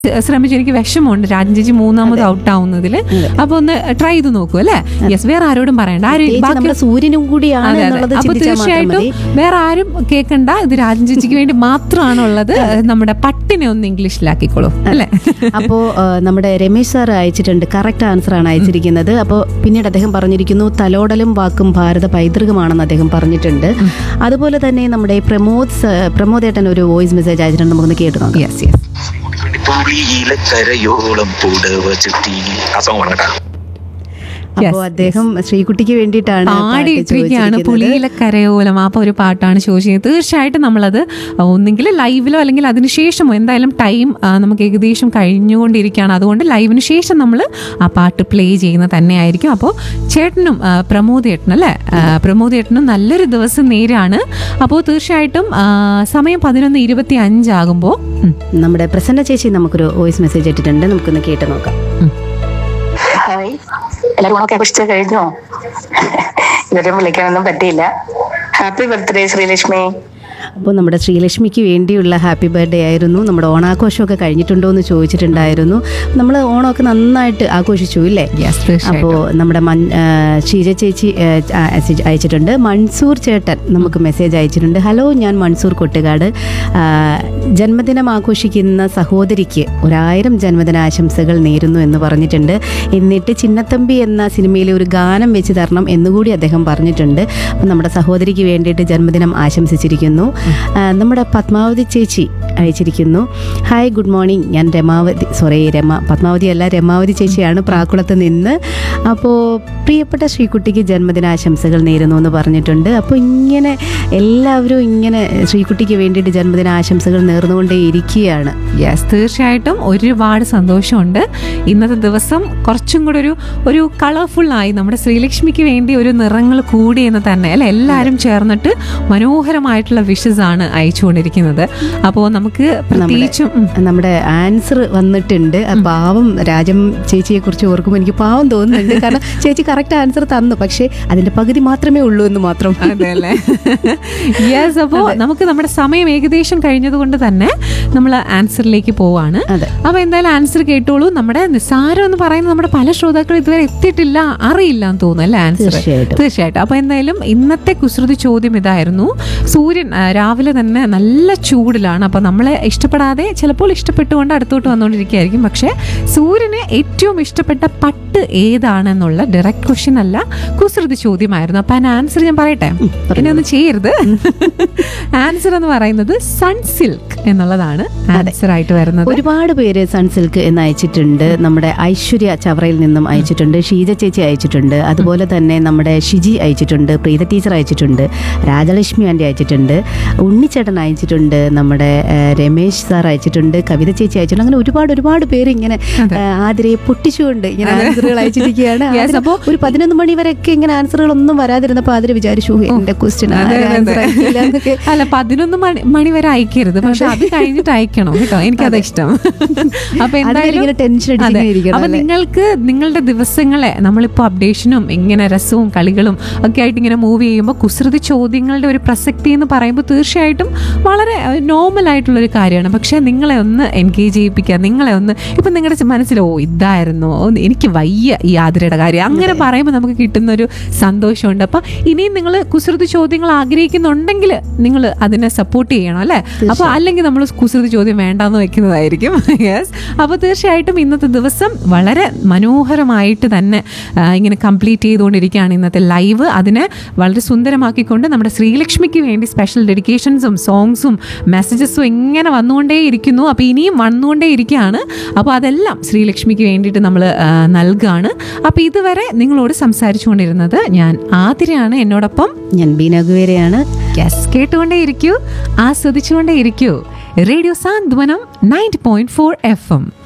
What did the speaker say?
ശ്രമിച്ചു എനിക്ക് വിഷമമുണ്ട് രാജൻ ചേച്ചി മൂന്നാമത് ഔട്ട് ആവുന്നതിൽ അപ്പൊ ഒന്ന് ട്രൈ ചെയ്ത് നോക്കൂ അല്ലേ യെസ് വേറെ ആരോടും പറയണ്ട ആരും പ്രത്യേകിച്ച് ബാക്കി നമ്മുടെ സൂര്യനും കൂടിയാണ് അതെ, അതെ. എന്നുള്ളത് അപ്പൊ ചിന്തിച്ചാൽ മാത്രം തീർച്ചയായിട്ടും മതി വേറെ ആരും കേൾക്കണ്ട ഇത് രാജൻ ചേച്ചിക്ക് വേണ്ടി മാത്രമാണുള്ളത് നമ്മുടെ പട്ടിനെ ഒന്ന് ഇംഗ്ലീഷിലാക്കിക്കോളൂ അല്ലേ അപ്പോ ആ, നമ്മുടെ രമേശ് സാർ അയച്ചിട്ടുണ്ട് കറക്റ്റ് ആൻസർ ആണ് അയച്ചിരിക്കുന്നത് അപ്പോൾ പിന്നീട് അദ്ദേഹം പറഞ്ഞിരിക്കുന്നു തലോടലും വാക്കും ഭാരത പൈതൃകമാണെന്ന് അദ്ദേഹം പറഞ്ഞിട്ടുണ്ട് അതുപോലെ തന്നെ നമ്മുടെ പ്രമോദ് സ- പ്രമോദ് ഏട്ടൻ ഒരു വോയിസ് മെസ്സേജ് അയച്ചിട്ടുണ്ട് നമുക്കൊന്ന് കേട്ട് നോക്കാം യെസ് യെസ് പുളിയിലെ കരയോളം പുടവ ചുറ്റി ആ സോങ് വേണം കേട്ടാ അപ്പോൾ അദ്ദേഹം ശ്രീകുട്ടിക്ക് വേണ്ടിയിട്ടാണ് പാട്ട് പാടിയിട്ടിരിക്കുകയാണ് ചോദിച്ചിരിക്കുന്നത്. പുളിയിലെ കരയോലം അപ്പൊ ഒരു പാട്ടാണ് ചോദിച്ചത് തീർച്ചയായിട്ടും നമ്മളത് ഒന്നെങ്കിൽ ലൈവിലോ അല്ലെങ്കിൽ അതിനുശേഷമോ എന്തായാലും ടൈം നമുക്ക് ഏകദേശം കഴിഞ്ഞുകൊണ്ടിരിക്കുകയാണ് അതുകൊണ്ട് ലൈവിന് ശേഷം നമ്മൾ ആ പാട്ട് പ്ലേ ചെയ്യുന്ന തന്നെയായിരിക്കും അപ്പോൾ ചേട്ടനും ആ, പ്രമോദ് ചേട്ടനും അല്ലേ ആ, പ്രമോദ് ചേട്ടനും നല്ലൊരു ദിവസം നേരാണ് അപ്പോൾ തീർച്ചയായിട്ടും ആ, സമയം പതിനൊന്ന് ഇരുപത്തി അഞ്ചാകുമ്പോൾ നമ്മുടെ പ്രസന്ന ചേച്ചി നമുക്കൊരു വോയിസ് മെസ്സേജ് ഇട്ടിട്ടുണ്ട് നമുക്കൊന്ന് കേട്ട് നോക്കാം ഹായ് എല്ലാവരും ഓണൊക്കെ ആഘോഷിച്ച് കഴിഞ്ഞോ ഇവരും വിളിക്കാനൊന്നും പറ്റിയില്ല ഹാപ്പി ബർത്ത്ഡേ ശ്രീലക്ഷ്മി അപ്പോൾ നമ്മുടെ ശ്രീലക്ഷ്മിക്ക് വേണ്ടിയുള്ള ഹാപ്പി ബർത്ത്ഡേ ആയിരുന്നു നമ്മുടെ ഓണാഘോഷമൊക്കെ കഴിഞ്ഞിട്ടുണ്ടോ എന്ന് ചോദിച്ചിട്ടുണ്ടായിരുന്നു നമ്മൾ ഓണമൊക്കെ നന്നായിട്ട് ആഘോഷിച്ചു ഇല്ലേ യെസ് തീർച്ചയായിട്ടും അപ്പോൾ നമ്മുടെ മൺ ആ, ഷീജ ചേച്ചി ആ, ആ, മെസ്സേജ് അയച്ചിട്ടുണ്ട് മൺസൂർ ചേട്ടൻ നമുക്ക് മെസ്സേജ് അയച്ചിട്ടുണ്ട് ഹലോ ഞാൻ മൺസൂർ കൊട്ടുകാട് ആ, ജന്മദിനം ആഘോഷിക്കുന്ന സഹോദരിക്ക് ഒരായിരം ജന്മദിനാശംസകൾ നേരുന്നു എന്ന് പറഞ്ഞിട്ടുണ്ട് എന്നിട്ട് ചിന്നത്തമ്പി എന്ന സിനിമയിലെ ഒരു ഗാനം വെച്ച് തരണം എന്നുകൂടി അദ്ദേഹം പറഞ്ഞിട്ടുണ്ട് അപ്പം നമ്മുടെ സഹോദരിക്ക് വേണ്ടിയിട്ട് ജന്മദിനം ആശംസിച്ചിരിക്കുന്നു ആ, നമ്മുടെ പത്മാവതി ചേച്ചി അയച്ചിരിക്കുന്നു ഹായ് ഗുഡ് മോർണിംഗ് ഞാൻ രമാവതി സോറി രമ പത്മാവതി അല്ല രമാവതി ചേച്ചിയാണ് പ്രാക്കുളത്ത് നിന്ന് അപ്പോൾ പ്രിയപ്പെട്ട ശ്രീകുട്ടിക്ക് ജന്മദിനാശംസകൾ നേരുന്നു എന്ന് പറഞ്ഞിട്ടുണ്ട് അപ്പോൾ ഇങ്ങനെ എല്ലാവരും ഇങ്ങനെ ശ്രീകുട്ടിക്ക് വേണ്ടിയിട്ട് ജന്മദിനാശംസകൾ നേർന്നുകൊണ്ടേ ഇരിക്കുകയാണ് യെസ് തീർച്ചയായിട്ടും ഒരുപാട് സന്തോഷമുണ്ട് ഇന്നത്തെ ദിവസം കുറച്ചും കൂടെ ഒരു ഒരു കളർഫുൾ ആയി നമ്മുടെ ശ്രീലക്ഷ്മിക്ക് വേണ്ടി ഒരു നിറങ്ങൾ കൂടി എന്ന് തന്നെ അല്ലെ എല്ലാവരും ചേർന്നിട്ട് മനോഹരമായിട്ടുള്ള വിഷസ് ആണ് അയച്ചുകൊണ്ടിരിക്കുന്നത് അപ്പോൾ നമുക്ക് പ്രത്യേകിച്ചും ഉം, നമ്മുടെ ആൻസർ വന്നിട്ടുണ്ട് ആ പാവം രാജം ചേച്ചിയെ കുറിച്ച് ഓർക്കുമ്പോൾ എനിക്ക് പാവം തോന്നുന്നുണ്ട് കാരണം ചേച്ചി കറക്റ്റ് ആൻസർ തന്നു പക്ഷേ അതിന്റെ പകുതി മാത്രമേ ഉള്ളൂ എന്ന് മാത്രം അതെ അല്ലേ യെസ് അപ്പോൾ നമുക്ക് നമ്മുടെ സമയം ഏകദേശം കഴിഞ്ഞതുകൊണ്ട് തന്നെ നമ്മൾ ആൻസറിലേക്ക് പോവാണ് അതെ. അപ്പൊ എന്തായാലും ആൻസർ കേട്ടോളൂ നമ്മുടെ നിസ്സാരം എന്ന് പറയുന്നത് നമ്മുടെ പല ശ്രോതാക്കളും ഇതുവരെ എത്തിയിട്ടില്ല അറിയില്ല എന്ന് തോന്നുന്നു അല്ലേ ആൻസർ തീർച്ചയായിട്ടും. തീർച്ചയായിട്ടും അപ്പൊ എന്തായാലും ഇന്നത്തെ കുസൃതി ചോദ്യം ഇതായിരുന്നു സൂര്യൻ ആ, രാവിലെ തന്നെ നല്ല ചൂടിലാണ് അപ്പൊ നമ്മളെ ഇഷ്ടപ്പെടാതെ ചിലപ്പോൾ ഇഷ്ടപ്പെട്ടുകൊണ്ട് അടുത്തോട്ട് വന്നുകൊണ്ടിരിക്കുകയായിരിക്കും പക്ഷേ സൂര്യന് ഏറ്റവും ഇഷ്ടപ്പെട്ട പട്ട് ഏതാണെന്നുള്ള ഡയറക്റ്റ് ക്വസ്റ്റ്യൻ അല്ല കുസൃതി ചോദ്യമായിരുന്നു അപ്പൊ അതിന് ആൻസർ ഞാൻ പറയട്ടെ എന്നെ ഒന്നും ചെയ്യരുത് ആൻസർ എന്ന് പറയുന്നത് സൺ സിൽക്ക് എന്നുള്ളതാണ് ആൻസർ ആയിട്ട് വരുന്നത് ഒരുപാട് പേര് സൺസിൽക്ക് എന്ന് അയച്ചിട്ടുണ്ട് നമ്മുടെ ഐശ്വര്യ ചവറയിൽ നിന്നും അയച്ചിട്ടുണ്ട് ഷീജ ചേച്ചി അയച്ചിട്ടുണ്ട് അതുപോലെ തന്നെ നമ്മുടെ ഷിജി അയച്ചിട്ടുണ്ട് പ്രീത ടീച്ചർ അയച്ചിട്ടുണ്ട് രാജലക്ഷ്മി ആൻറ്റി അയച്ചിട്ടുണ്ട് ഉണ്ണിച്ചേട്ടൻ അയച്ചിട്ടുണ്ട് നമ്മുടെ ആ, രമേശ് സാർ അയച്ചിട്ടുണ്ട് കവിത ചേച്ചി അയച്ചിട്ടുണ്ട് അങ്ങനെ ഒരുപാട് ഒരുപാട് പേര് ഇങ്ങനെ ആ, ആതിരയെ പൊട്ടിച്ചുകൊണ്ട് ഇങ്ങനെ ആൻസറുകൾ അയച്ചിരിക്കുകയാണ് Yes, ആതിര അപ്പോ- ഒരു പതിനൊന്ന് മണി വരെയൊക്കെ ഇങ്ങനെ ആൻസറുകൾ ഒന്നും വരാതിരുന്നപ്പോൾ ആതിര വിചാരിച്ചു "ഓ, എന്റെ ക്വസ്റ്റ്യൻ അതെ, അതെ, അതെ. അല്ല പതിനൊന്ന് മണി മണി വരെ അയക്കരുത് പക്ഷെ അത് കഴിഞ്ഞിട്ട് അയക്കണം കേട്ടോ എനിക്കത് ഇഷ്ടം അപ്പൊ എന്തായാലും ഇങ്ങനെ ടെൻഷൻ അതെ. അടിച്ചിങ്ങനെ ഇരിക്കണം അപ്പൊ അല്ലേ? നിങ്ങൾക്ക് നിങ്ങളുടെ ദിവസങ്ങളെ നമ്മളിപ്പോ അപ്ഡേഷനും ഇങ്ങനെ രസവും കളികളും ഒക്കെ ആയിട്ട് ഇങ്ങനെ മൂവ് ചെയ്യുമ്പോൾ കുസൃതി ചോദ്യങ്ങളുടെ ഒരു പ്രസക്തി എന്ന് പറയുമ്പോൾ തീർച്ചയായിട്ടും വളരെ നോർമൽ ആയിട്ടുള്ള ഒരു കാര്യമാണ് പക്ഷെ നിങ്ങളെ ഒന്ന് എൻഗേജ് ചെയ്യിപ്പിക്കുക നിങ്ങളെ ഒന്ന് ഇപ്പൊ നിങ്ങളുടെ മനസ്സിൽ ഓ ഇതായിരുന്നു ഓ, എനിക്ക് വയ്യ ഈ ആതിരയുടെ കാര്യം അങ്ങനെ പറയുമ്പോൾ നമുക്ക് കിട്ടുന്ന ഒരു സന്തോഷമുണ്ട് അപ്പൊ ഇനിയും നിങ്ങൾ കുസൃതി ചോദ്യങ്ങൾ ആഗ്രഹിക്കുന്നുണ്ടെങ്കിൽ നിങ്ങൾ അതിനെ സപ്പോർട്ട് ചെയ്യണം അല്ലേ അപ്പൊ അല്ലെങ്കിൽ നമ്മൾ കുസൃതി ചോദ്യം വേണ്ടാന്ന് വെക്കുന്നതായിരിക്കും യെസ് അപ്പോൾ തീർച്ചയായിട്ടും ഇന്നത്തെ ദിവസം വളരെ മനോഹരമായിട്ട് തന്നെ ആ, ഇങ്ങനെ കംപ്ലീറ്റ് ചെയ്തുകൊണ്ടിരിക്കുകയാണ് ഇന്നത്തെ ലൈവ് അതിനെ വളരെ സുന്ദരമാക്കിക്കൊണ്ട് നമ്മുടെ ശ്രീലക്ഷ്മിക്ക് വേണ്ടി സ്പെഷ്യൽ ഡെഡിക്കേഷൻസും സോങ്സും മെസ്സേജസും ഇങ്ങനെ വന്നുകൊണ്ടേ ഇരിക്കുന്നു അപ്പോൾ ഇനിയും വന്നുകൊണ്ടേ ഇരിക്കുകയാണ് അപ്പോൾ അതെല്ലാം ശ്രീലക്ഷ്മിക്ക് വേണ്ടിയിട്ട് നമ്മൾ നൽകുകയാണ് അപ്പോൾ ഇതുവരെ നിങ്ങളോട് സംസാരിച്ചുകൊണ്ടിരുന്നത് ഞാൻ ആതിരയാണ് എന്നോടൊപ്പം ഞാൻ ബീനഗുവേരയാണ് യെസ് കേട്ടുകൊണ്ടേ ഇരിക്കൂ ആസ്വദിച്ചുകൊണ്ടേ ഇരിക്കൂ radio Santhwanam ninety point four F M